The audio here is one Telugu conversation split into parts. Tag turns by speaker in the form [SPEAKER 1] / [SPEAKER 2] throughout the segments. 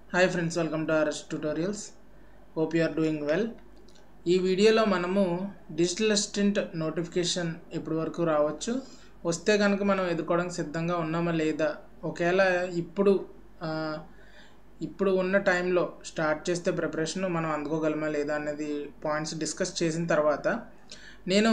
[SPEAKER 1] hi friends welcome to RS tutorials hope you are doing well ఈ వీడియోలో మనము డిజిటల్ అసిస్టెంట్ నోటిఫికేషన్ ఇప్పటి వరకు రావచ్చు వస్తే కనుక మనం ఎదుర్కోవడానికి సిద్ధంగా ఉన్నామా లేదా ఒకవేళ ఇప్పుడు ఆ, ఇప్పుడు ఉన్న టైంలో స్టార్ట్ చేస్తే ప్రిపరేషన్ మనం అందుకోగలమా లేదా అనేది పాయింట్స్ డిస్కస్ చేసిన తర్వాత నేను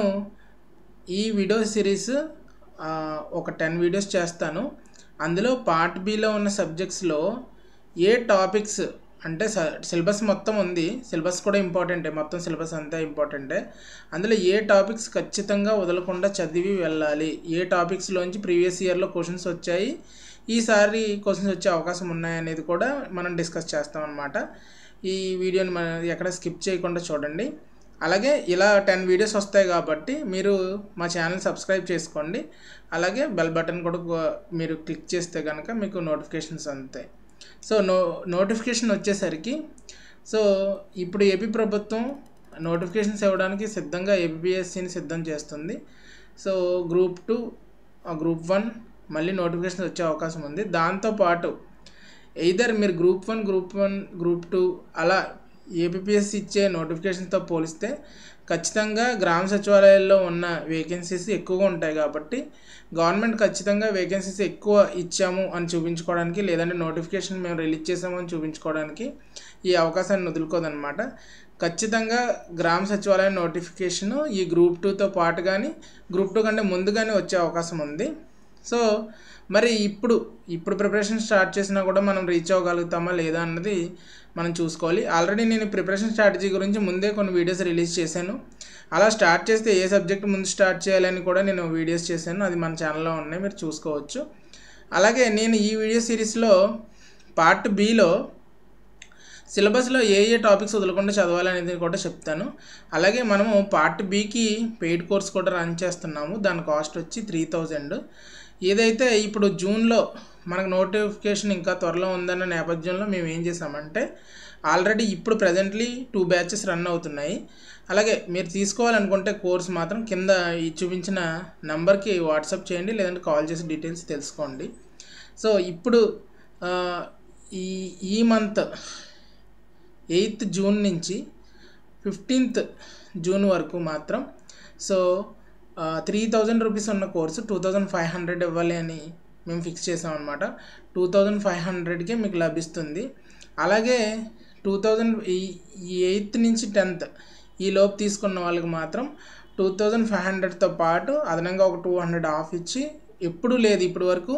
[SPEAKER 1] ఈ వీడియో సిరీస్ ఆ, ఒక టెన్ వీడియోస్ చేస్తాను అందులో పార్ట్ బిలో ఉన్న సబ్జెక్ట్స్లో ఏ టాపిక్స్ అంటే సిలబస్ మొత్తం ఉంది సిలబస్ కూడా ఇంపార్టెంటే మొత్తం సిలబస్ అంతా ఇంపార్టెంటే అందులో ఏ టాపిక్స్ ఖచ్చితంగా వదలకుండా చదివి వెళ్ళాలి ఏ టాపిక్స్లోంచి ప్రీవియస్ ఇయర్లో క్వశ్చన్స్ వచ్చాయి ఈసారి క్వశ్చన్స్ వచ్చే అవకాశం ఉన్నాయనేది కూడా మనం డిస్కస్ చేస్తాం అనమాట ఈ వీడియోని మన ఎక్కడ స్కిప్ చేయకుండా చూడండి అలాగే ఇలా టెన్ వీడియోస్ వస్తాయి కాబట్టి మీరు మా ఛానల్ సబ్స్క్రైబ్ చేసుకోండి అలాగే బెల్ బటన్ కూడా గో- మీరు క్లిక్ చేస్తే కనుక మీకు నోటిఫికేషన్స్ అందుతాయి సో నో నోటిఫికేషన్ వచ్చేసరికి సో ఇప్పుడు ఏపీ ప్రభుత్వం నోటిఫికేషన్స్ ఇవ్వడానికి సిద్ధంగా ఏపీఎస్సిని సిద్ధం చేస్తుంది so group two group one మళ్ళీ నోటిఫికేషన్ వచ్చే అవకాశం ఉంది దాంతోపాటు ఎయిదర్ మీరు group one group one group two అలా ఏపీఎస్సి ఇచ్చే నోటిఫికేషన్తో పోలిస్తే ఖచ్చితంగా గ్రామ సచివాలయాల్లో ఉన్న వేకెన్సీస్ ఎక్కువగా ఉంటాయి కాబట్టి గవర్నమెంట్ ఖచ్చితంగా వేకెన్సీస్ ఎక్కువ ఇచ్చాము అని చూపించుకోవడానికి లేదంటే నోటిఫికేషన్ మేము రిలీజ్ చేసాము అని చూపించుకోవడానికి ఈ అవకాశాన్ని వదులుకోదన్నమాట ఖచ్చితంగా గ్రామ సచివాలయం నోటిఫికేషన్ ఈ గ్రూప్ టూతో పాటు కానీ గ్రూప్ టూ కంటే ముందుగానే వచ్చే అవకాశం ఉంది సో మరి ఇప్పుడు ఇప్పుడు ప్రిపరేషన్ స్టార్ట్ చేసినా కూడా మనం రీచ్ అవ్వగలుగుతామా లేదా అన్నది మనం చూసుకోవాలి ఆల్రెడీ నేను ప్రిపరేషన్ స్ట్రాటజీ గురించి ముందే కొన్ని వీడియోస్ రిలీజ్ చేశాను అలా స్టార్ట్ చేస్తే ఏ సబ్జెక్ట్ ముందు స్టార్ట్ చేయాలని కూడా నేను వీడియోస్ చేశాను అది మన ఛానల్లో ఉన్నాయి మీరు చూసుకోవచ్చు అలాగే నేను ఈ వీడియో సిరీస్లో పార్ట్ బిలో సిలబస్లో ఏ ఏ టాపిక్స్ వదలకుండా చదవాలనేది కూడా చెప్తాను అలాగే మనము పార్ట్ బికి పెయిడ్ కోర్స్ కూడా రన్ చేస్తున్నాము దాని కాస్ట్ వచ్చి త్రీ థౌజండ్ ఏదైతే ఇప్పుడు జూన్లో మనకు నోటిఫికేషన్ ఇంకా త్వరలో ఉందన్న నేపథ్యంలో మేము ఏం చేసామంటే ఆల్రెడీ ఇప్పుడు ప్రజెంట్లీ టూ బ్యాచెస్ రన్ అవుతున్నాయి అలాగే మీరు తీసుకోవాలనుకుంటే కోర్స్ మాత్రం కింద ఈ చూపించిన నెంబర్కి వాట్సాప్ చేయండి లేదంటే కాల్ చేసి డీటెయిల్స్ తెలుసుకోండి సో ఇప్పుడు ఆ, ఈ ఈ మంత్ ఎయిత్ జూన్ నుంచి ఫిఫ్టీన్త్ జూన్ వరకు మాత్రం సో త్రీ థౌజండ్ రూపీస్ ఉన్న course two thousand five hundred ఇవ్వాలి అని మేము ఫిక్స్ చేసామన్నమాట టూ థౌజండ్ ఫైవ్ హండ్రెడ్కే మీకు లభిస్తుంది అలాగే టూ థౌజండ్ ఈ ఎయిత్ నుంచి టెన్త్ ఈ లోపు తీసుకున్న వాళ్ళకి మాత్రం టూ థౌజండ్ ఫైవ్ హండ్రెడ్తో పాటు అదనంగా ఒక టూ హండ్రెడ్ ఆఫ్ ఇచ్చి ఎప్పుడూ లేదు ఇప్పటి వరకు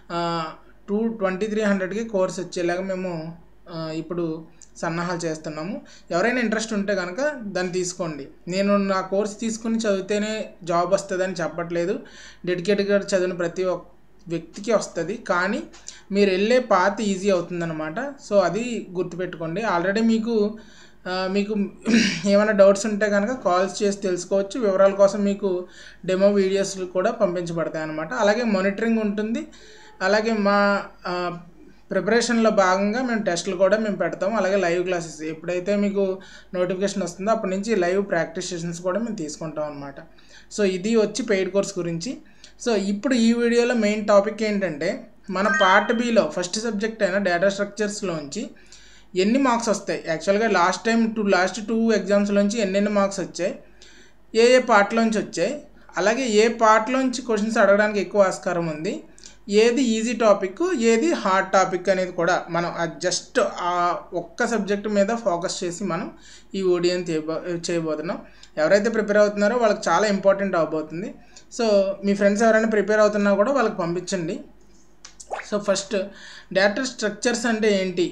[SPEAKER 1] టూ ట్వంటీ త్రీ హండ్రెడ్కి కోర్స్ వచ్చేలాగా మేము ఆ, ఇప్పుడు సన్నాహాలు చేస్తున్నాము ఎవరైనా ఇంట్రెస్ట్ ఉంటే కనుక దాన్ని తీసుకోండి నేను నా కోర్స్ తీసుకుని చదివితేనే జాబ్ వస్తుందని చెప్పట్లేదు డెడికేటెడ్గా చదివిన ప్రతి ఒక్క వ్యక్తికి వస్తుంది కానీ మీరు వెళ్ళే పాత్ ఈజీ అవుతుందన్నమాట సో అది గుర్తుపెట్టుకోండి ఆల్రెడీ మీకు ఆ, మీకు ఏమైనా డౌట్స్ ఉంటే కనుక కాల్స్ చేసి తెలుసుకోవచ్చు వివరాల కోసం మీకు డెమో వీడియోస్ కూడా పంపించబడతాయి అన్నమాట అలాగే మానిటరింగ్ ఉంటుంది అలాగే మా ఆ, ప్రిపరేషన్లో భాగంగా మేము టెస్టులు కూడా మేము పెడతాము అలాగే లైవ్ క్లాసెస్ ఎప్పుడైతే మీకు నోటిఫికేషన్ వస్తుందో అప్పటి నుంచి లైవ్ ప్రాక్టీస్ సెషన్స్ కూడా మేము తీసుకుంటాం అనమాట సో ఇది వచ్చి పెయిడ్ కోర్స్ గురించి సో ఇప్పుడు ఈ వీడియోలో మెయిన్ టాపిక్ ఏంటంటే మన పార్ట్ బిలో ఫస్ట్ సబ్జెక్ట్ అయిన డేటా స్ట్రక్చర్స్లోంచి ఎన్ని మార్క్స్ వస్తాయి యాక్చువల్గా last time two last two ఎగ్జామ్స్లోంచి ఎన్నెన్ని మార్క్స్ వచ్చాయి ఏ ఏ పార్ట్లోంచి వచ్చాయి అలాగే ఏ పార్ట్లోంచి క్వశ్చన్స్ అడగడానికి ఎక్కువ ఆస్కారం ఉంది ఏది ఈజీ టాపిక్ ఏది హార్డ్ టాపిక్ అనేది కూడా మనం జస్ట్ ఆ ఒక్క సబ్జెక్ట్ మీద ఫోకస్ చేసి మనం ఈ ఓడియన్ చేయబో చేయబోతున్నాం ఎవరైతే ప్రిపేర్ అవుతున్నారో వాళ్ళకి చాలా ఇంపార్టెంట్ అవబోతుంది సో మీ ఫ్రెండ్స్ ఎవరైనా ప్రిపేర్ అవుతున్నా కూడా వాళ్ళకి పంపించండి సో ఫస్ట్ డేటా స్ట్రక్చర్స్ అంటే ఏంటి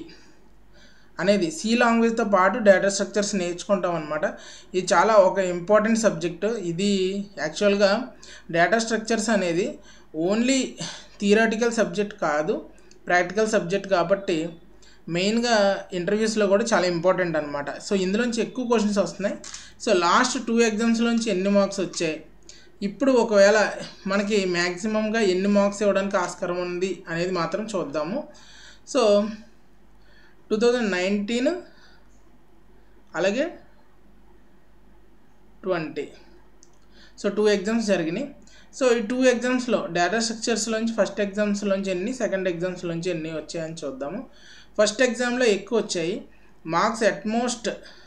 [SPEAKER 1] అనేది సి లాంగ్వేజ్తో పాటు డేటా స్ట్రక్చర్స్ నేర్చుకుంటాం అనమాట ఇది చాలా ఒక ఇంపార్టెంట్ సబ్జెక్ట్ ఇది యాక్చువల్గా డేటా స్ట్రక్చర్స్ అనేది ఓన్లీ థియరాటికల్ సబ్జెక్ట్ కాదు ప్రాక్టికల్ సబ్జెక్ట్ కాబట్టి మెయిన్గా ఇంటర్వ్యూస్లో కూడా చాలా ఇంపార్టెంట్ అనమాట సో ఇందులోంచి ఎక్కువ క్వశ్చన్స్ వస్తున్నాయి సో లాస్ట్ టూ ఎగ్జామ్స్లోంచి ఎన్ని మార్క్స్ వచ్చాయి ఇప్పుడు ఒకవేళ మనకి మ్యాక్సిమంగా ఎన్ని మార్క్స్ ఇవ్వడానికి ఆస్కారం ఉంది అనేది మాత్రం చూద్దాము సో టూ థౌజండ్ నైన్టీన్ అలాగే ట్వంటీ సో టూ ఎగ్జామ్స్ జరిగినాయి సో ఈ టూ ఎగ్జామ్స్లో డేటా స్ట్రక్చర్స్లోంచి ఫస్ట్ ఎగ్జామ్స్లోంచి ఎన్ని సెకండ్ ఎగ్జామ్స్లోంచి ఎన్ని వచ్చాయని చూద్దాము ఫస్ట్ ఎగ్జామ్లో ఎక్కువ వచ్చాయి marks at most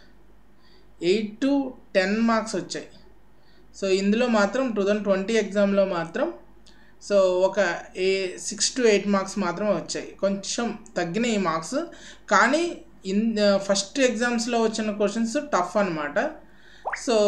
[SPEAKER 1] eight to ten marks వచ్చాయి సో ఇందులో మాత్రం టూ థౌజండ్ ట్వంటీ ఎగ్జామ్లో మాత్రం సో ఒక ఏ సిక్స్ టు ఎయిట్ మార్క్స్ మాత్రమే వచ్చాయి కొంచెం తగ్గిన ఈ మార్క్స్ కానీ ఇన్ ఫస్ట్ ఎగ్జామ్స్లో వచ్చిన క్వశ్చన్స్ టఫ్ అనమాట సో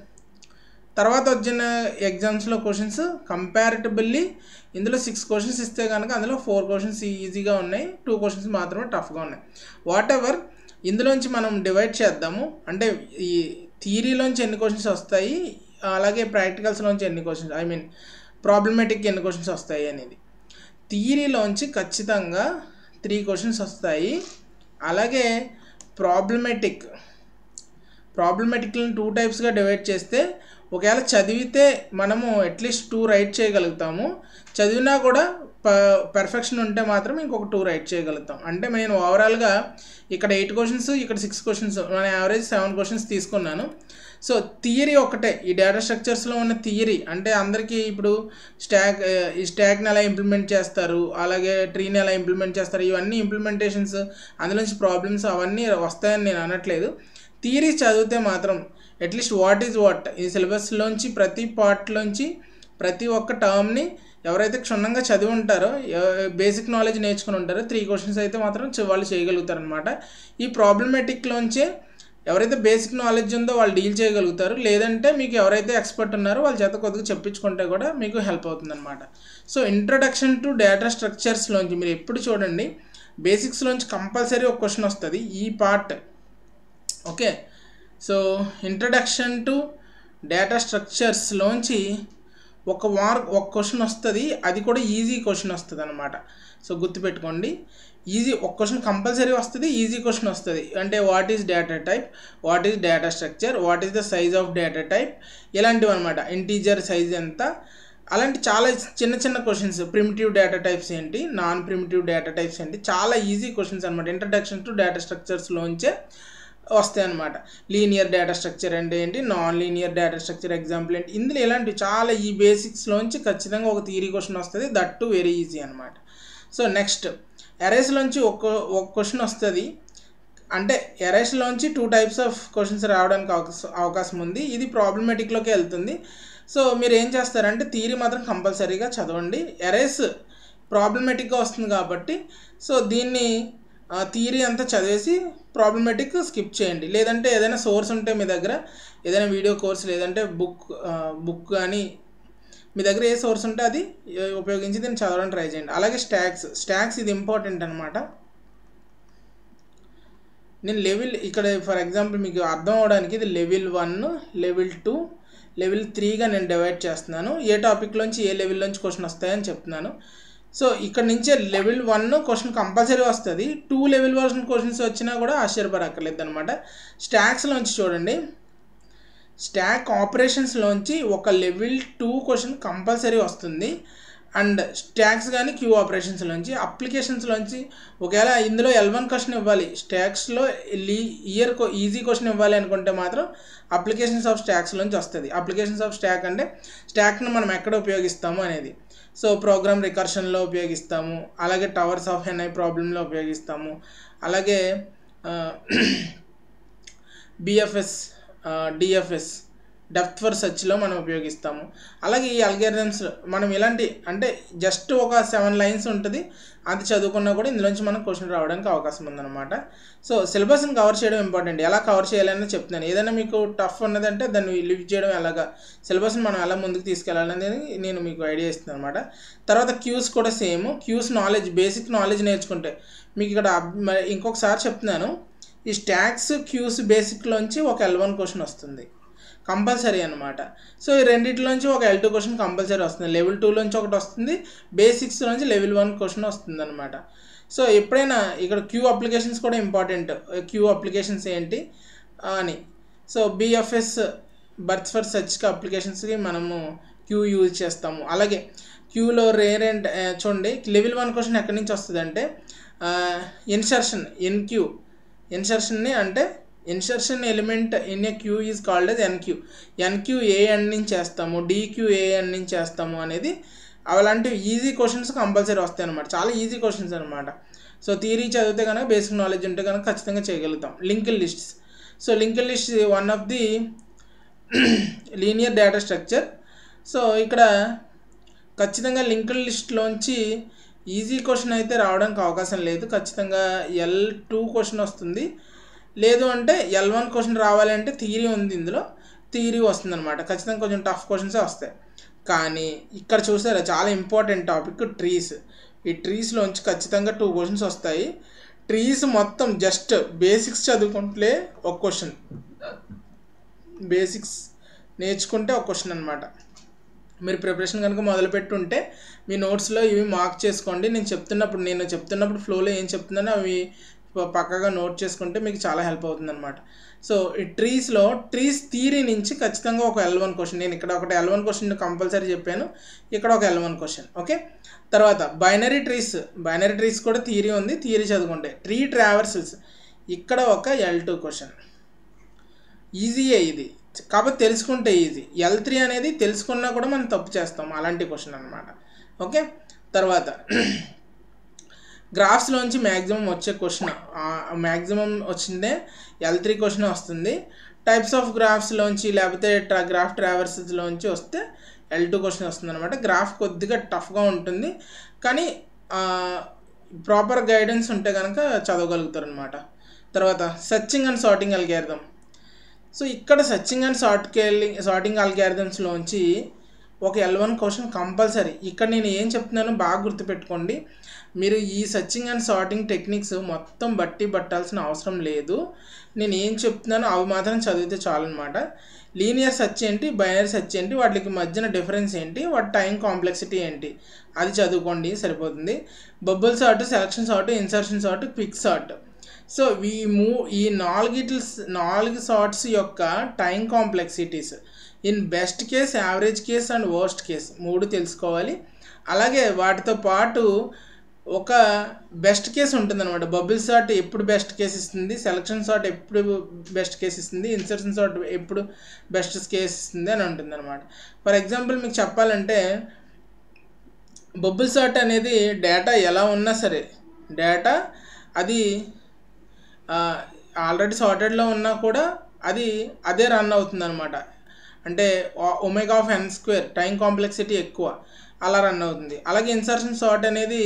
[SPEAKER 1] తర్వాత వచ్చిన ఎగ్జామ్స్లో క్వశ్చన్స్ కంపారిటబుల్లీ ఇందులో సిక్స్ క్వశ్చన్స్ ఇస్తే కనుక అందులో ఫోర్ క్వశ్చన్స్ ఈజీగా ఉన్నాయి టూ క్వశ్చన్స్ మాత్రమే టఫ్గా ఉన్నాయి వాట్ ఎవర్ ఇందులోంచి మనం డివైడ్ చేద్దాము అంటే ఈ థియరీలోంచి ఎన్ని క్వశ్చన్స్ వస్తాయి అలాగే ప్రాక్టికల్స్లోంచి ఎన్ని క్వశ్చన్స్ ఐ మీన్ ప్రాబ్లమేటిక్ ఎన్ని క్వశ్చన్స్ వస్తాయి అనేది థియరీలోంచి ఖచ్చితంగా త్రీ క్వశ్చన్స్ వస్తాయి అలాగే ప్రాబ్లమేటిక్ ప్రాబ్లమేటిక్లను టూ టైప్స్గా డివైడ్ చేస్తే ఒకవేళ చదివితే మనము అట్లీస్ట్ టూ రైట్ చేయగలుగుతాము చదివినా కూడా ప పర్ఫెక్షన్ ఉంటే మాత్రం ఇంకొక టూ రైట్ చేయగలుగుతాం అంటే నేను ఓవరాల్గా ఇక్కడ ఎయిట్ క్వశ్చన్స్ ఇక్కడ సిక్స్ క్వశ్చన్స్ మన యావరేజ్ సెవెన్ క్వశ్చన్స్ తీసుకున్నాను సో థియరీ ఒకటే ఈ డేటా స్ట్రక్చర్స్లో ఉన్న థియరీ అంటే అందరికీ ఇప్పుడు స్టాక్ ఈ స్టాక్ని ఎలా ఇంప్లిమెంట్ చేస్తారు అలాగే ట్రీని ఎలా ఇంప్లిమెంట్ చేస్తారు ఇవన్నీ ఇంప్లిమెంటేషన్స్ అందులోంచి ప్రాబ్లమ్స్ అవన్నీ వస్తాయని నేను అనట్లేదు థియరీ చదివితే మాత్రం అట్లీస్ట్ వాట్ ఈజ్ వాట్ ఈ సిలబస్లోంచి ప్రతి పార్ట్లోంచి ప్రతి ఒక్క టర్మ్ని ఎవరైతే క్షుణ్ణంగా చదివి ఉంటారో బేసిక్ నాలెడ్జ్ నేర్చుకుని ఉంటారో త్రీ క్వశ్చన్స్ అయితే మాత్రం వాళ్ళు చేయగలుగుతారు అనమాట ఈ ప్రాబ్లమేటిక్లోంచే ఎవరైతే బేసిక్ నాలెడ్జ్ ఉందో వాళ్ళు డీల్ చేయగలుగుతారు లేదంటే మీకు ఎవరైతే ఎక్స్పర్ట్ ఉన్నారో వాళ్ళ చేత కొద్దిగా చెప్పించుకుంటే కూడా మీకు హెల్ప్ అవుతుంది అనమాట సో ఇంట్రడక్షన్ టు డేటా స్ట్రక్చర్స్లోంచి మీరు ఎప్పుడు చూడండి బేసిక్స్లోంచి కంపల్సరీ ఒక క్వశ్చన్ వస్తుంది ఈ part okay so introduction to data స్ట్రక్చర్స్లోంచి ఒక మార్క్ ఒక క్వశ్చన్ వస్తుంది అది కూడా ఈజీ క్వశ్చన్ వస్తుంది అనమాట సో గుర్తుపెట్టుకోండి ఈజీ ఒక క్వశ్చన్ కంపల్సరీ వస్తుంది ఈజీ క్వశ్చన్ వస్తుంది అంటే what is data type what is data structure what is the size of data type ఇలాంటివి అనమాట ఇంటీజర్ సైజ్ ఎంత అలాంటి చాలా చిన్న చిన్న క్వశ్చన్స్ ప్రిమిటివ్ డేటా టైప్స్ ఏంటి నాన్ ప్రిమిటివ్ డేటా టైప్స్ ఏంటి చాలా ఈజీ క్వశ్చన్స్ అనమాట ఇంట్రడక్షన్ టు డేటా స్ట్రక్చర్స్లోంచే వస్తాయి అనమాట లీనియర్ డేటా స్ట్రక్చర్ అంటే ఏంటి non linear data structure example ఏంటి ఇందులో ఇలాంటివి చాలా ఈ బేసిక్స్లోంచి ఖచ్చితంగా ఒక థియరీ క్వశ్చన్ వస్తుంది దట్ టు వెరీ ఈజీ అనమాట సో నెక్స్ట్ ఎరేస్లోంచి ఒక ఒక క్వశ్చన్ వస్తుంది అంటే ఎరేస్లోంచి టూ టైప్స్ ఆఫ్ క్వశ్చన్స్ రావడానికి అవకాశం అవకాశం ఉంది ఇది ప్రాబ్లమేటిక్లోకి వెళ్తుంది సో మీరు ఏం చేస్తారంటే థియరీ మాత్రం కంపల్సరీగా చదవండి ఎరేస్ ప్రాబ్లమేటిక్గా వస్తుంది కాబట్టి సో దీన్ని థియరీ అంతా చదివేసి ప్రాబ్లమేటిక్ స్కిప్ చేయండి లేదంటే ఏదైనా సోర్స్ ఉంటే మీ దగ్గర ఏదైనా వీడియో కోర్స్ లేదంటే బుక్ బుక్ కానీ మీ దగ్గర ఏ సోర్స్ ఉంటే అది ఉపయోగించి దీన్ని చదవడానికి ట్రై చేయండి అలాగే స్టాక్స్ స్టాక్స్ ఇది ఇంపార్టెంట్ అనమాట నేను లెవెల్ ఇక్కడ ఫర్ ఎగ్జాంపుల్ మీకు అర్థం అవడానికి ఇది level one level two level త్రీగా నేను డివైడ్ చేస్తున్నాను ఏ టాపిక్లోంచి ఏ లెవెల్లోంచి క్వశ్చన్ వస్తాయని చెప్తున్నాను సో ఇక్కడ నుంచే లెవెల్ వన్ క్వశ్చన్ కంపల్సరీ వస్తుంది టూ లెవెల్ వన్ క్వశ్చన్స్ వచ్చినా కూడా ఆశ్చర్యపడక్కర్లేదు అనమాట స్టాక్స్లోంచి చూడండి స్టాక్ ఆపరేషన్స్లోంచి ఒక లెవెల్ టూ క్వశ్చన్ కంపల్సరీ వస్తుంది అండ్ స్టాక్స్ కానీ క్యూ ఆపరేషన్స్లోంచి అప్లికేషన్స్లోంచి ఒకవేళ ఇందులో ఎల్ వన్ క్వశ్చన్ ఇవ్వాలి స్టాక్స్లో లీ ఇయర్ ఈజీ క్వశ్చన్ ఇవ్వాలి అనుకుంటే మాత్రం అప్లికేషన్స్ ఆఫ్ స్టాక్స్లోంచి వస్తుంది అప్లికేషన్స్ ఆఫ్ స్టాక్ అంటే స్టాక్ను మనం ఎక్కడ ఉపయోగిస్తాము అనేది సో ప్రోగ్రామ్ రికర్షన్లో ఉపయోగిస్తాము అలాగే టవర్స్ ఆఫ్ ఎన్ఐ ప్రాబ్లంలో ఉపయోగిస్తాము అలాగే బిఎఫ్ఎస్ డిఎఫ్ఎస్ డెప్త్ ఫర్ సర్చ్లో మనం ఉపయోగిస్తాము అలాగే ఈ అల్గరిథమ్స్ మనం ఇలాంటి అంటే జస్ట్ ఒక సెవెన్ లైన్స్ ఉంటుంది అది చదువుకున్నా కూడా ఇందులోంచి మనం క్వశ్చన్ రావడానికి అవకాశం ఉందన్నమాట సో సిలబస్ని కవర్ చేయడం ఇంపార్టెంట్ ఎలా కవర్ చేయాలని చెప్తున్నాను ఏదైనా మీకు టఫ్ ఉన్నదంటే దాన్ని లివ్ చేయడం ఎలాగా సిలబస్ని మనం ఎలా ముందుకు తీసుకెళ్ళాలనేది నేను మీకు ఐడియా ఇస్తున్నాను అనమాట తర్వాత క్యూస్ కూడా same queues knowledge basic knowledge నేర్చుకుంటే మీకు ఇక్కడ ఇంకొకసారి చెప్తున్నాను ఈ స్టాక్స్ క్యూస్ బేసిక్లోంచి ఒక ఎల్ వన్ క్వశ్చన్ వస్తుంది కంపల్సరీ అనమాట సో ఈ రెండింటిలోంచి ఒక ఎల్ టూ క్వశ్చన్ కంపల్సరీ వస్తుంది లెవెల్ టూలోంచి ఒకటి వస్తుంది బేసిక్స్లోంచి లెవెల్ వన్ క్వశ్చన్ వస్తుంది అనమాట సో ఎప్పుడైనా ఇక్కడ క్యూ అప్లికేషన్స్ కూడా ఇంపార్టెంట్ క్యూ అప్లికేషన్స్ ఏంటి అని so BFS breadth first search అప్లికేషన్స్కి మనము క్యూ యూజ్ చేస్తాము అలాగే క్యూలో రేర్ అండ్ చూడండి లెవెల్ వన్ క్వశ్చన్ ఎక్కడి నుంచి వస్తుంది అంటే ఇన్సర్షన్ ఎన్క్యూ ఇన్సర్షన్ని అంటే insertion element in a queue is called as enqueue enqueue ఏ ఎండ్ నుంచి చేస్తాము డీక్యూ ఏ ఎండ్ నుంచి చేస్తాము అనేది అలాంటి ఈజీ క్వశ్చన్స్ కంపల్సరీ వస్తాయి అనమాట చాలా ఈజీ క్వశ్చన్స్ అనమాట సో థియరీ చదివితే కనుక బేసిక్ నాలెడ్జ్ ఉంటే కనుక ఖచ్చితంగా చేయగలుగుతాం linked lists so linked list one of the linear data structure so ఇక్కడ ఖచ్చితంగా లింక్డ్ లిస్ట్లోంచి ఈజీ క్వశ్చన్ అయితే రావడానికి అవకాశం లేదు ఖచ్చితంగా ఎల్ టూ క్వశ్చన్ వస్తుంది లేదు అంటే ఎల్ వన్ క్వశ్చన్ రావాలి అంటే థియరీ ఉంది ఇందులో థియరీ వస్తుంది అనమాట ఖచ్చితంగా కొంచెం టఫ్ క్వశ్చన్సే వస్తాయి కానీ ఇక్కడ చూసారా చాలా ఇంపార్టెంట్ టాపిక్ ట్రీస్ ఈ ట్రీస్లోంచి ఖచ్చితంగా టూ క్వశ్చన్స్ వస్తాయి ట్రీస్ మొత్తం జస్ట్ బేసిక్స్ చదువుకుంటే ఒక క్వశ్చన్ బేసిక్స్ నేర్చుకుంటే ఒక క్వశ్చన్ అనమాట మీరు ప్రిపరేషన్ కనుక మొదలుపెట్టుంటే మీ నోట్స్లో ఇవి మార్క్ చేసుకోండి నేను చెప్తున్నప్పుడు నేను చెప్తున్నప్పుడు ఫ్లోలో ఏం చెప్తున్నానో అవి పక్కగా నోట్ చేసుకుంటే మీకు చాలా హెల్ప్ అవుతుంది అనమాట సో ఈ ట్రీస్లో ట్రీస్ థీరీ నుంచి ఖచ్చితంగా ఒక ఎల్ వన్ క్వశ్చన్ నేను ఇక్కడ ఒకటి ఎల్ వన్ క్వశ్చన్ కంపల్సరీ చెప్పాను ఇక్కడ ఒక ఎల్ వన్ క్వశ్చన్ ఓకే తర్వాత బైనరీ ట్రీస్ బైనరీ ట్రీస్ కూడా థియరీ ఉంది థియరీ చదువుకుంటే ట్రీ ట్రావర్సల్స్ ఇక్కడ ఒక ఎల్ టూ క్వశ్చన్ ఈజీయే ఇది కాబట్టి తెలుసుకుంటే ఈజీ ఎల్ త్రీ అనేది తెలుసుకున్నా కూడా మనం తప్పు చేస్తాం అలాంటి క్వశ్చన్ అనమాట ఓకే తర్వాత గ్రాఫ్స్లోంచి మ్యాక్సిమం వచ్చే క్వశ్చన్ మ్యాక్సిమం వచ్చిందే ఎల్ త్రీ క్వశ్చన్ వస్తుంది టైప్స్ ఆఫ్ గ్రాఫ్స్లోంచి లేకపోతే ట్రా గ్రాఫ్ ట్రావర్సెస్లోంచి వస్తే ఎల్ టూ క్వశ్చన్ వస్తుంది అనమాట గ్రాఫ్ కొద్దిగా టఫ్గా ఉంటుంది కానీ ప్రాపర్ గైడెన్స్ ఉంటే కనుక చదవగలుగుతారు అనమాట తర్వాత searching and sorting algorithm so ఇక్కడ సర్చింగ్ అండ్ సార్ట్ సార్టింగ్ అల్గారిథమ్స్లోంచి ఒక ఎల్ వన్ క్వశ్చన్ కంపల్సరీ ఇక్కడ నేను ఏం చెప్తున్నానో బాగా గుర్తుపెట్టుకోండి మీరు ఈ సర్చింగ్ అండ్ సార్టింగ్ టెక్నిక్స్ మొత్తం బట్టి పట్టాల్సిన అవసరం లేదు నేను ఏం చెప్తున్నానో అవి మాత్రం చదివితే చాలన్నమాట లీనియర్ సెర్చ్ ఏంటి బైనరీ సెర్చ్ ఏంటి వాటికి మధ్యన డిఫరెన్స్ ఏంటి వాటి టైం కాంప్లెక్సిటీ ఏంటి అది చదువుకోండి సరిపోతుంది bubble sort selection sort insertion sort quick sort so ఈ మూ ఈ నాలుగిటి నాలుగు సార్ట్స్ యొక్క time complexities in best case average case and worst case మూడు తెలుసుకోవాలి అలాగే వాటితో పాటు ఒక బెస్ట్ కేస్ ఉంటుందన్నమాట బబుల్ సార్ట్ ఎప్పుడు బెస్ట్ కేస్ ఇస్తుంది సెలక్షన్ సార్ట్ ఎప్పుడు బెస్ట్ కేస్ ఇస్తుంది ఇన్సర్షన్ సార్ట్ ఎప్పుడు బెస్ట్ కేస్ ఇస్తుంది అని ఉంటుందన్నమాట ఫర్ ఎగ్జాంపుల్ మీకు చెప్పాలంటే బబుల్ సార్ట్ అనేది డేటా ఎలా ఉన్నా సరే డేటా అది ఆల్రెడీ సార్టెడ్లో ఉన్నా కూడా అది అదే రన్ అవుతుంది అనమాట అంటే omega of n square time complexity ఎక్కువ అలా రన్ అవుతుంది అలాగే ఇన్సర్షన్ సార్ట్ అనేది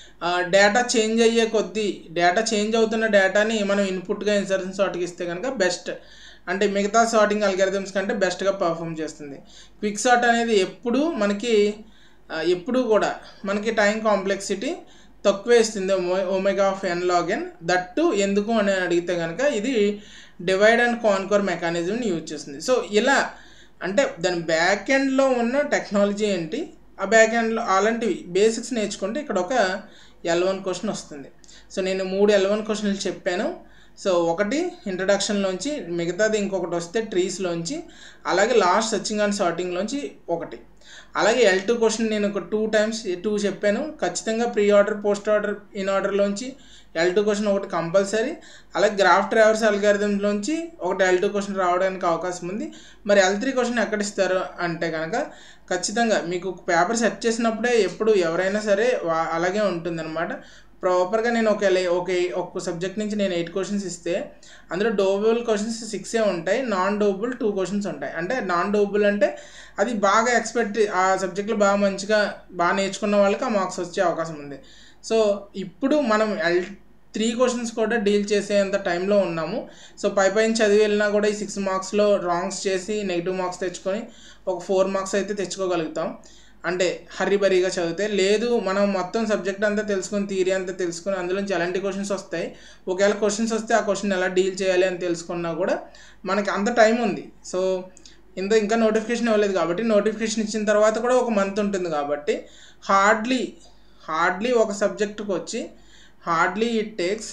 [SPEAKER 1] డేటా చేంజ్ అయ్యే కొద్దీ డేటా చేంజ్ అవుతున్న డేటాని మనం ఇన్పుట్గా ఇన్సర్షన్ సార్ట్కి ఇస్తే కనుక బెస్ట్ అంటే మిగతా సార్టింగ్ అల్గారిథమ్స్ కంటే బెస్ట్గా పర్ఫామ్ చేస్తుంది క్విక్ సార్ట్ అనేది ఎప్పుడు మనకి ఎప్పుడు కూడా మనకి టైం కాంప్లెక్సిటీ తక్కువ ఇస్తుంది omega of n log n that ఎందుకు అని అడిగితే కనుక ఇది డివైడ్ అండ్ కాన్కర్ మెకానిజంని యూజ్ చేస్తుంది సో ఇలా అంటే దాని బ్యాక్ ఎండ్లో ఉన్న టెక్నాలజీ ఏంటి ఆ బ్యాక్ ఎండ్లో అలాంటివి బేసిక్స్ నేర్చుకుంటే ఇక్కడ ఒక ఎల్ వన్ క్వశ్చన్ వస్తుంది సో నేను మూడు ఎల్ వన్ క్వశ్చన్లు చెప్పాను సో ఒకటి ఇంట్రడక్షన్లోంచి మిగతాది ఇంకొకటి వస్తే ట్రీస్లోంచి అలాగే లాస్ట్ సర్చింగ్ అండ్ సార్టింగ్లోంచి ఒకటి అలాగే ఎల్ టూ క్వశ్చన్ నేను ఒక టూ టైమ్స్ టూ చెప్పాను ఖచ్చితంగా pre order post order in ఆర్డర్లోంచి ఎల్ టూ క్వశ్చన్ ఒకటి కంపల్సరీ అలాగే గ్రాఫ్ ట్రావర్స్ అల్గారిథంలోంచి ఒకటి ఎల్ టూ క్వశ్చన్ రావడానికి అవకాశం ఉంది మరి ఎల్ త్రీ క్వశ్చన్ ఎక్కడ ఇస్తారు అంటే కనుక ఖచ్చితంగా మీకు పేపర్ సెట్ చేసినప్పుడే ఎప్పుడు ఎవరైనా సరే అలాగే ఉంటుందన్నమాట ప్రాపర్గా నేను ఒక ఒక ఒక్క సబ్జెక్ట్ నుంచి నేను ఎయిట్ క్వశ్చన్స్ ఇస్తే అందులో డోబుల్ క్వశ్చన్స్ సిక్సే ఉంటాయి నాన్ డోబుల్ టూ క్వశ్చన్స్ ఉంటాయి అంటే నాన్ డోబుల్ అంటే అది బాగా ఎక్స్పెక్ట్ ఆ సబ్జెక్ట్లో బాగా మంచిగా బాగా నేర్చుకున్న వాళ్ళకి ఆ మార్క్స్ వచ్చే అవకాశం ఉంది సో ఇప్పుడు మనం ఎల్ త్రీ క్వశ్చన్స్ కూడా డీల్ చేసేంత టైంలో ఉన్నాము సో పై పైన చదివి వెళ్ళినా కూడా ఈ సిక్స్ మార్క్స్లో రాంగ్స్ చేసి నెగిటివ్ మార్క్స్ తెచ్చుకొని ఒక ఫోర్ మార్క్స్ అయితే తెచ్చుకోగలుగుతాం అంటే హరిబరిగా చదివితే లేదు మనం మొత్తం సబ్జెక్ట్ అంతా తెలుసుకొని థియరీ అంతా తెలుసుకొని అందులోంచి ఎలాంటి క్వశ్చన్స్ వస్తాయి ఒకవేళ క్వశ్చన్స్ వస్తే ఆ క్వశ్చన్ ఎలా డీల్ చేయాలి అని తెలుసుకున్నా కూడా మనకి అంత టైం ఉంది సో ఇంత ఇంకా నోటిఫికేషన్ ఇవ్వలేదు కాబట్టి నోటిఫికేషన్ ఇచ్చిన తర్వాత కూడా ఒక మంత్ ఉంటుంది కాబట్టి హార్డ్లీ హార్డ్లీ ఒక సబ్జెక్టుకి వచ్చి hardly it takes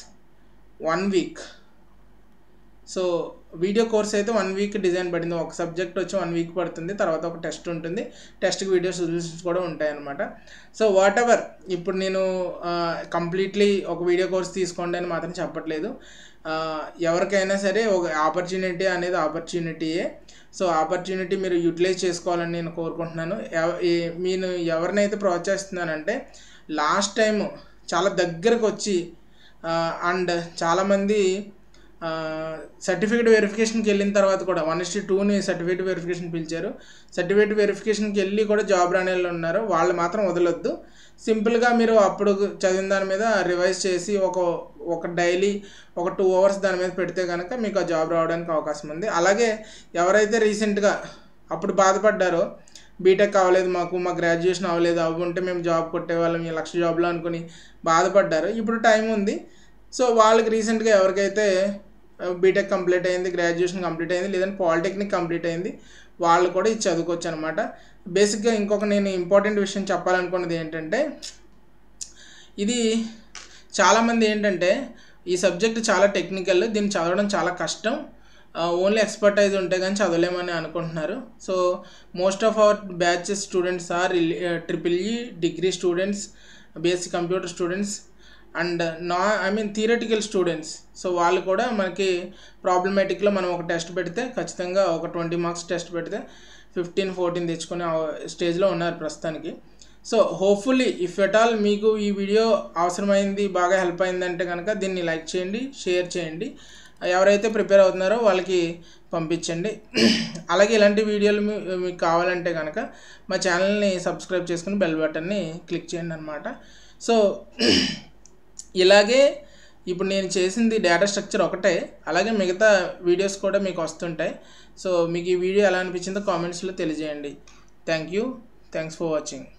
[SPEAKER 1] one week so video course అయితే వన్ వీక్ డిజైన్ పడింది ఒక సబ్జెక్ట్ వచ్చి వన్ వీక్ పడుతుంది తర్వాత ఒక టెస్ట్ ఉంటుంది టెస్ట్కి వీడియో సొల్యూషన్స్ కూడా ఉంటాయి అనమాట సో వాట్ ఎవర్ ఇప్పుడు నేను కంప్లీట్లీ ఒక వీడియో కోర్స్ తీసుకోండి అని మాత్రం చెప్పట్లేదు ఎవరికైనా సరే ఒక ఆపర్చునిటీ అనేది ఆపర్చునిటీయే సో ఆపర్చునిటీ మీరు యూటిలైజ్ చేసుకోవాలని నేను కోరుకుంటున్నాను నేను ఎవరినైతే ప్రోత్సహిస్తున్నానంటే లాస్ట్ టైం చాలా దగ్గరకు వచ్చి అండ్ చాలామంది సర్టిఫికేట్ వెరిఫికేషన్కి వెళ్ళిన తర్వాత కూడా వన్ ఇస్టీ టూని సర్టిఫికేట్ వెరిఫికేషన్ పిలిచారు సర్టిఫికేట్ వెరిఫికేషన్కి వెళ్ళి కూడా జాబ్ రాని వాళ్ళు ఉన్నారు వాళ్ళు మాత్రం వదలొద్దు సింపుల్గా మీరు అప్పుడు చదివిన దాని మీద రివైజ్ చేసి ఒక ఒక డైలీ ఒక టూ అవర్స్ దాని మీద పెడితే కనుక మీకు ఆ జాబ్ రావడానికి అవకాశం ఉంది అలాగే ఎవరైతే రీసెంట్గా అప్పుడు బాధపడ్డారో బీటెక్ అవ్వలేదు మాకు మా గ్రాడ్యుయేషన్ అవ్వలేదు అవి ఉంటే మేము జాబ్ కొట్టేవాళ్ళం ఈ లక్ష జాబ్లో అనుకుని బాధపడ్డారు ఇప్పుడు టైం ఉంది సో వాళ్ళకి రీసెంట్గా ఎవరికైతే బీటెక్ కంప్లీట్ అయింది గ్రాడ్యుయేషన్ కంప్లీట్ అయింది లేదంటే పాలిటెక్నిక్ కంప్లీట్ అయింది వాళ్ళు కూడా ఇది చదువుకోవచ్చు అనమాట బేసిక్గా ఇంకొక నేను ఇంపార్టెంట్ విషయం చెప్పాలనుకున్నది ఏంటంటే ఇది చాలామంది ఏంటంటే ఈ సబ్జెక్ట్ చాలా టెక్నికల్ దీన్ని చదవడం చాలా కష్టం ఓన్లీ ఎక్స్పర్టైజ్ ఉంటే కానీ చదవలేమని అనుకుంటున్నారు so most of our batches students are triple E degree students basic computer students and నా I mean theoretical students so వాళ్ళు కూడా మనకి ప్రాబ్లమేటిక్లో మనం ఒక టెస్ట్ పెడితే ఖచ్చితంగా ఒక ట్వంటీ మార్క్స్ టెస్ట్ పెడితే ఫిఫ్టీన్ ఫోర్టీన్ తెచ్చుకునే స్టేజ్లో ఉన్నారు ప్రస్తుతానికి so hopefully if at all మీకు ఈ వీడియో అవసరమైంది బాగా హెల్ప్ అయిందంటే కనుక దీన్ని లైక్ చేయండి షేర్ చేయండి ఎవరైతే ప్రిపేర్ అవుతున్నారో వాళ్ళకి పంపించండి అలాగే ఇలాంటి వీడియోలు మీకు కావాలంటే కనుక మా ఛానల్ని సబ్స్క్రైబ్ చేసుకుని బెల్ బటన్ని క్లిక్ చేయండి అనమాట సో ఇలాగే ఇప్పుడు నేను చేసింది డేటా స్ట్రక్చర్ ఒకటే అలాగే మిగతా వీడియోస్ కూడా మీకు వస్తుంటాయి సో మీకు ఈ వీడియో ఎలా అనిపించిందో కామెంట్స్లో తెలియజేయండి thank you thanks for watching